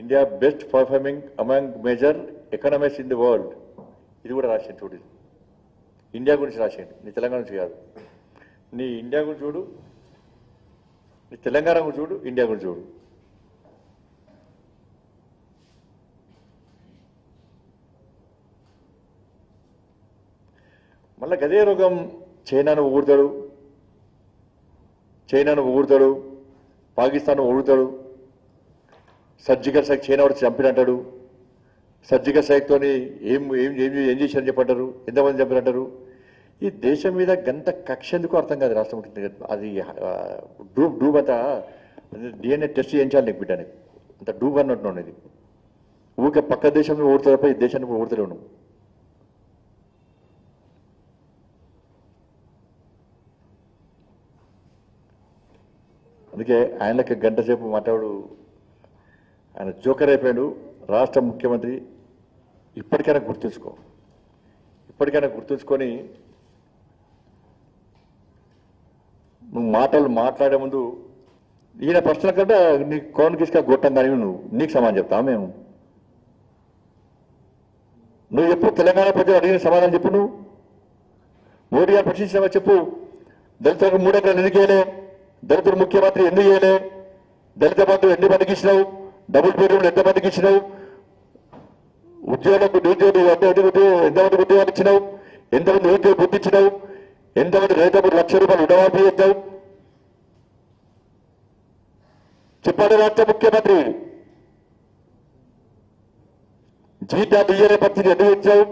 India best performing among major economics in the world ఇది కూడా రాసిండు చూడు ఇది. ఇండియా గురించి రాసిండు నీ తెలంగాణ గురించి కాదు నీ ఇండియా గురించి చూడు నీ తెలంగాణ గురించి చూడు ఇండియా గురించి చూడు మళ్ళా గదే రోగం చైనాను ఊడతాడు చైనాను ఊడతాడు పాకిస్తాన్ ఊడతాడు సర్జికల్ స్ట్రైక్ చైనా వాడు చంపినంటాడు సర్జికల్ స్ట్రైక్తో ఏం ఏం ఏం ఏం చేశారని చెప్పంటారు ఎంతమంది చంపినంటారు ఈ దేశం మీద గంత కక్ష ఎందుకు అర్థం కాదు రాష్ట్ర ముఖ్యమంత్రి అది ఆ, డూబ్ డూబ్ అంతా డిఎన్ఏ టెస్ట్ చేయించాలి నీకు బిడ్డని అంత డూబ్ అన్నట్టు ఇది ఊరికే పక్క దేశంలో ఓడుతా తప్ప ఈ దేశాన్ని ఓడుతూనే ఉన్నాం అందుకే ఆయనకి గంట సేపు మాట్లాడు ఆయన జోకర్ అయిపోయాడు రాష్ట్ర ముఖ్యమంత్రి ఇప్పటికైనా గుర్తుంచుకో ఇప్పటికైనా గుర్తుంచుకొని నువ్వు మాటలు మాట్లాడే ముందు ఈయన ప్రశ్నల కంటే నీ కోన్ కిసుక గొట్టం కానీ నువ్వు నీకు సమాధానం చెప్తావా మేము నువ్వు ఎప్పుడు తెలంగాణ ప్రజలు అడిగిన సమాధానం చెప్పు నువ్వు మోడీ గారు ప్రశ్నించావా చెప్పు దళితులకు మూడు ఎకరాలు ఎందుకు వేయలే దళితుడు ముఖ్యమంత్రి ఎందుకు చేయలే దళిత బంధు ఎన్ని మందికి ఇచ్చినావు డబుల్ బెడ్రూమ్లు ఎంతమందికి ఇచ్చినావు ఉద్యోగులకు నిరుద్యోగులు ఎంత ఉద్యోగ- ఎంతమంది ఉద్యోగాలు ఇచ్చినావు ఎంతమంది నిరుద్యోగ బుద్ధి ఇచ్చినావు ఎంతమంది రైతులకు లక్ష రూపాయలు రుణమాఫీ చేద్దావు చెప్పాడు రాష్ట్ర ముఖ్యమంత్రి జీతాలు ఇయ్యలే పరిస్థితి ఎందుకు ఇచ్చావు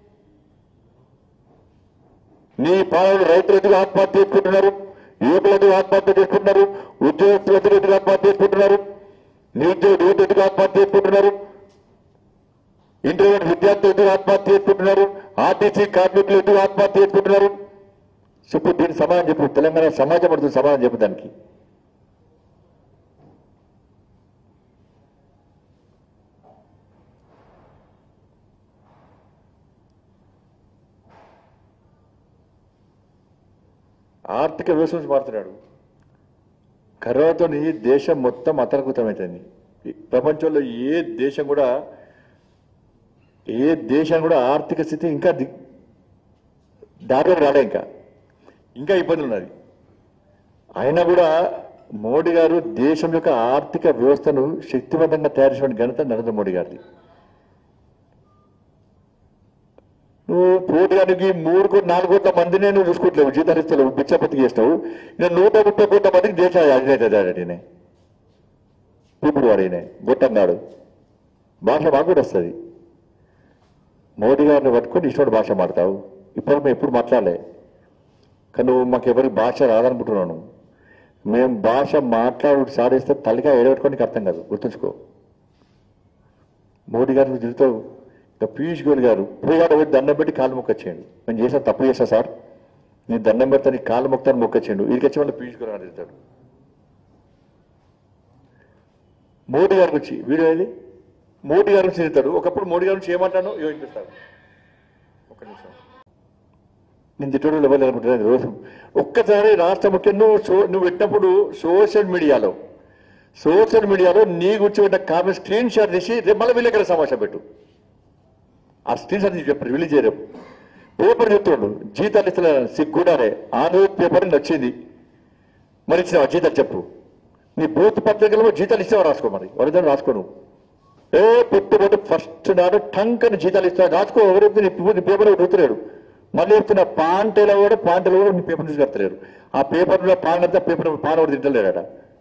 నీ పాలన రైతులు ఎందుకు ఆత్మహత్య చేసుకుంటున్నారు యువకులు ఎందుకు ఆత్మహత్య చేసుకుంటున్నారు ఉద్యోగస్తులు ఎందుకు ఆత్మహత్య చేసుకుంటున్నారు నిరుద్యోగ యువత ఎందుకు ఆత్మహత్య చేసుకుంటున్నారు ఇంటర్వ్యూ విద్యార్థులు ఎందుకు ఆత్మహత్య చేసుకుంటున్నారు ఆర్టీసీ కార్మికులు ఎందుకు ఆత్మహత్య చేసుకుంటున్నారు చెప్పు దీని సమాధానం చెప్పు తెలంగాణ సమాజం పడుతుంది సమాధానం చెప్పు దానికి ఆర్థిక వ్యవస్థ నుంచి మారుతున్నాడు కరోనాతో దేశం మొత్తం అతలకుతమైంది ప్రపంచంలో ఏ దేశం కూడా ఏ దేశం కూడా ఆర్థిక స్థితి ఇంకా ది- దారిలో రాలే ఇంకా ఇంకా ఇబ్బందులు ఉన్నది అయినా కూడా మోడీ గారు దేశం యొక్క ఆర్థిక వ్యవస్థను శక్తివంతంగా తయారు చేసిన ఘనత నరేంద్ర మోడీ గారిది నువ్వు పోటీగానికి మూడు కోట్ల నాలుగు కోట్ల మందినే నువ్వు చూసుకోవట్లేవు జీతాలు ఇస్తలేవు బిచ్చపతికి చేస్తావు నేను నూట ముప్పై కోట్ల మందికి దేశ అధినేత అడిగినే ఇప్పుడు వాడినే గొట్టన్నాడు భాష మాకు కూడా వస్తుంది మోడీ గారిని పట్టుకొని ఇష్టం భాష మాడతావు ఇప్పుడు మేము ఎప్పుడు మాట్లాడలే కానీ నువ్వు మాకు ఎవరికి భాష రాదనుకుంటున్నాను మేము భాష మాట్లాడు సాధిస్తే తల్లిగా ఏడబెట్టుకోనికి అర్థం కాదు గుర్తుంచుకో మోడీ గారు నువ్వు తిరుగుతావు ఇంకా పీయూష్ గోయల్ గారు పోయాడు పోయి దండం పెట్టి కాలు మొక్కొచ్చేయండు నేను చేసిన తప్పు చేసా సార్ నేను దండం పెడతా నీ కాలు మొక్తాను మొక్కొచ్చేయండు వీడికి వచ్చి మళ్ళీ పీయూష్ గోయల్ గారు తిరుగుతాడు మోడీ గారి గురించి వీడియో ఏది మోడీ గారి గురించి తిరుగుతాడు ఒకప్పుడు మోడీ గారి గురించి ఏమంటాను ఇవో వినిపిస్తాడు ఒక్క నిమిషం నేను తిట్టడం ఎవరు అనుకుంటున్నాను రోజు ఒక్కసారి రాష్ట్ర ముఖ్యం నువ్వు సో నువ్వు పెట్టినప్పుడు సోషల్ మీడియాలో సోషల్ మీడియాలో నీ గురించి పెట్టిన కామెంట్ స్క్రీన్ షాట్ తీసి రేపు మళ్ళీ విలేకరుల సమావేశం పెట్టు ఆ స్క్రీన్ షాట్ తీసి చెప్పారు రిలీజ్ చేయరు పేపర్ చెప్తున్నాడు జీతాలు ఇస్తున్నా సిగ్గుడానే ఆంధ్ర పేపర్ నచ్చింది మరి ఇచ్చినావా జీతాలు చెప్పు నీ బూత్ పత్రికలో జీతాలు ఇస్తావా రాసుకో మరి వరదని రాసుకోను ఏ పెట్టుబడి ఫస్ట్ నాడు టంక్ అని జీతాలు ఇస్తా రాసుకో ఎవరు నీ నీ పేపర్ రుతులేడు మళ్ళీ చెప్తున్న పాంటలో కూడా పాంటలో కూడా నీ పేపర్ చూసి కడతలేరు ఆ పేపర్ పాన్ అంతా పేపర్ పాన్ కూడా తింటలేడట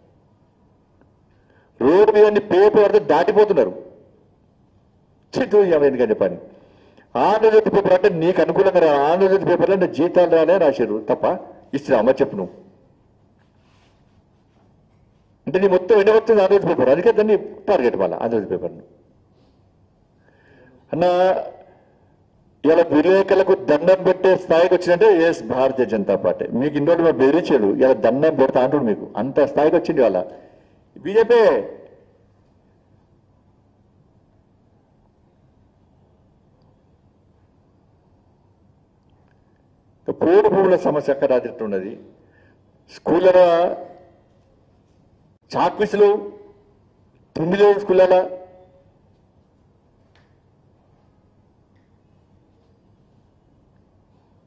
రోడ్డు మీద నీ పేపర్ పడితే దాటిపోతున్నారు చెట్టు ఎందుకని పని ఆంధ్రజ్యోతి పేపర్ అంటే నీకు అనుకూలంగా రా ఆంధ్రజ్యోతి పేపర్లో అంటే జీతాలు రాలే రాశారు తప్ప ఇస్తున్నామా చెప్పు నువ్వు అంటే నీ మొత్తం ఎండబడుతుంది ఆంధ్రజ్యోతి పేపర్ అందుకే దాన్ని టార్గెట్ వాళ్ళ ఆంధ్రజ్యోతి పేపర్ను అన్న ఇలా విలేకరులకు దండం పెట్టే స్థాయికి వచ్చిందంటే ఎస్ భారతీయ జనతా పార్టీ మీకు ఇన్ని రోజులు మరి బెదిరించాడు ఇలా దండం పెడతా అంటాడు మీకు అంత స్థాయికి వచ్చింది వాళ్ళ బీజేపీ పోడు భూముల సమస్య ఎక్కడ ఉన్నది స్కూళ్ళ చాక్పీసులు తిండి లేవు స్కూళ్ళ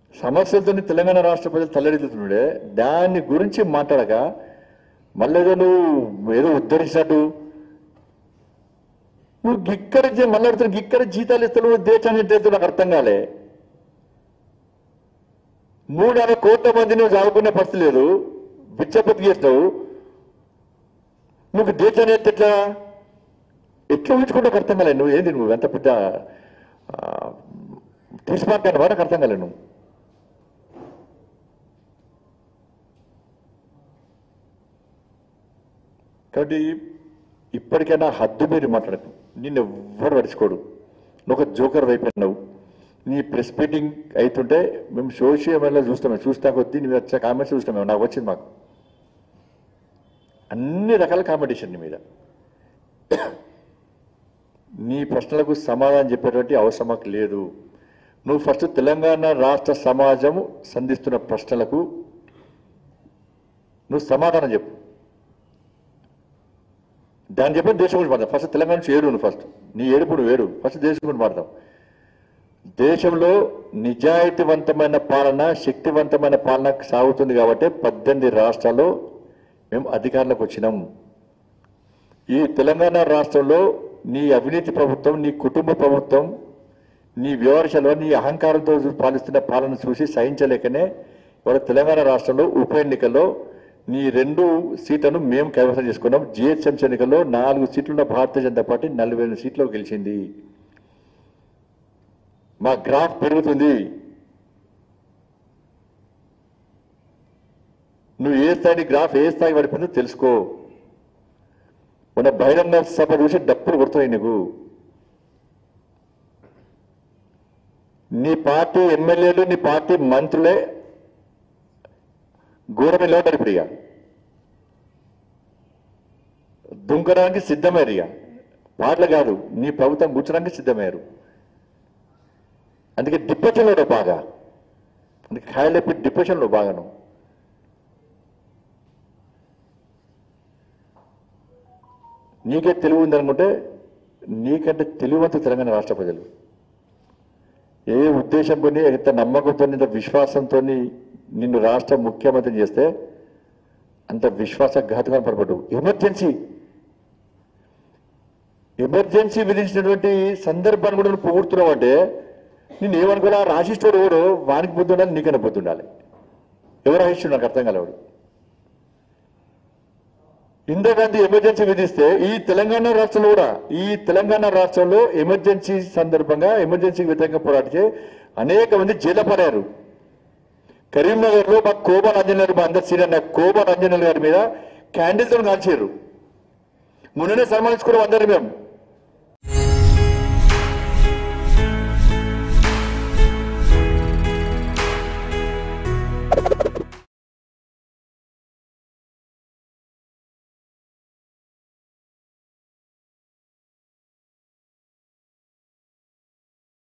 సమస్యలతో తెలంగాణ రాష్ట్ర ప్రజలు తల్లడిల్లుతుండే దాని గురించి మాట్లాడక మళ్ళీ ఏదో నువ్వు ఏదో ఉద్ధరించినట్టు నువ్వు గిక్కడ జీ- మళ్ళీ అడుగుతున్నా గిక్కడ జీతాలు ఇస్తావు దేశాన్ని ఎట్టేస్తావు నాకు అర్థం కాలే మూడు అరవై కోట్ల మంది నువ్వు చదువుకునే పరిస్థితి లేదు బిచ్చపతి చేస్తావు నువ్వు దేశాన్ని ఎత్తే ఎట్లా ఎట్లా ఊహించుకుంటే అర్థం కాలే నువ్వు ఏంది నువ్వు ఎంత పెద్ద తీసుమార్కాన్ని వాడకు అర్థం కాలే నువ్వు కాబట్టి ఇప్పటికైనా హద్దు మీరు మాట్లాడకు నిన్ను ఎవ్వరు పడుచుకోడు నువ్వు ఒక జోకర్ అయిపోయినావు నీ ప్రెస్ మీటింగ్ అవుతుంటే మేము సోషల్ మీడియాలో చూస్తాం చూస్తా కొద్దీ నువ్వు వచ్చే కామెంట్స్ చూస్తాం మేము నాకు వచ్చింది మాకు అన్ని రకాల కాంపిటీషన్ నీ మీద నీ ప్రశ్నలకు సమాధానం చెప్పేటువంటి అవసరం మాకు లేదు నువ్వు ఫస్ట్ తెలంగాణ రాష్ట్ర సమాజం సంధిస్తున్న ప్రశ్నలకు నువ్వు సమాధానం చెప్పు దాన్ని చెప్పి దేశం గురించి మాట్లాడతాం ఫస్ట్ తెలంగాణ నుంచి ఏడు నువ్వు ఫస్ట్ నీ ఏడుపు నువ్వు ఏడు ఫస్ట్ దేశం గురించి మాట్లాడతాం దేశంలో నిజాయితీవంతమైన పాలన శక్తివంతమైన పాలన సాగుతుంది కాబట్టి పద్దెనిమిది రాష్ట్రాల్లో మేము అధికారంలోకి వచ్చినాం ఈ తెలంగాణ రాష్ట్రంలో నీ అవినీతి ప్రభుత్వం నీ కుటుంబ ప్రభుత్వం నీ వివర్శలో నీ అహంకారంతో పాలిస్తున్న పాలన చూసి సహించలేకనే ఇవాళ తెలంగాణ రాష్ట్రంలో ఉప ఎన్నికల్లో నీ రెండు సీట్లను మేము కైవసం చేసుకున్నాం జిహెచ్ఎంసీ ఎన్నికల్లో నాలుగు సీట్లున్న భారతీయ జనతా పార్టీ నలభై ఎనిమిది సీట్లో గెలిచింది మా గ్రాఫ్ పెరుగుతుంది నువ్వు ఏ స్థాయి గ్రాఫ్ ఏ స్థాయి పడిపోయిందో తెలుసుకో మన బహిరంగ సభ చూసి డప్పులు కొడుతున్నాయి నీకు నీ పార్టీ ఎమ్మెల్యేలు నీ పార్టీ మంత్రులే ఘోరమైన ఉంటారు ఇప్పుడు ఇక దుంకడానికి సిద్ధమయ్యారు ఇక పాటలు కాదు నీ ప్రభుత్వం కూర్చోడానికి సిద్ధమయ్యారు అందుకే డిప్రెషన్లో బాగా అందుకే ఖాయలేపి డిప్రెషన్లో బాగాను నీకే తెలివి ఉందనుకుంటే నీకంటే తెలివంత తెలంగాణ రాష్ట్ర ప్రజలు ఏ ఉద్దేశంతో ఎంత నమ్మకంతో ఇంత విశ్వాసంతో నిన్ను రాష్ట్ర ముఖ్యమంత్రిని చేస్తే అంత విశ్వాసఘాతుగా పడబడ్డు ఎమర్జెన్సీ ఎమర్జెన్సీ విధించినటువంటి సందర్భాన్ని కూడా నువ్వు పొగుడుతున్నావు అంటే నేను ఏమనుకోలే రాసిస్టోడు ఎవడు వానికి బుద్ధి ఉండాలి నీకన్నా బుద్ధి ఉండాలి ఎవరు రాసిస్టుడు నాకు అర్థం కాలేవాడు ఇందిరాగాంధీ ఎమర్జెన్సీ విధిస్తే ఈ తెలంగాణ రాష్ట్రంలో కూడా ఈ తెలంగాణ రాష్ట్రంలో ఎమర్జెన్సీ సందర్భంగా ఎమర్జెన్సీకి వ్యతిరేకంగా పోరాడితే అనేక మంది జైలు పడారు కరీంనగర్ లో మా కోబా అంజనేయులు మా అందరు సీనియర్ నాకు కోబా అంజనేయులు గారి మీద క్యాండిల్తో కాల్చారు మొన్ననే సన్మానించుకున్నాం అందరు మేము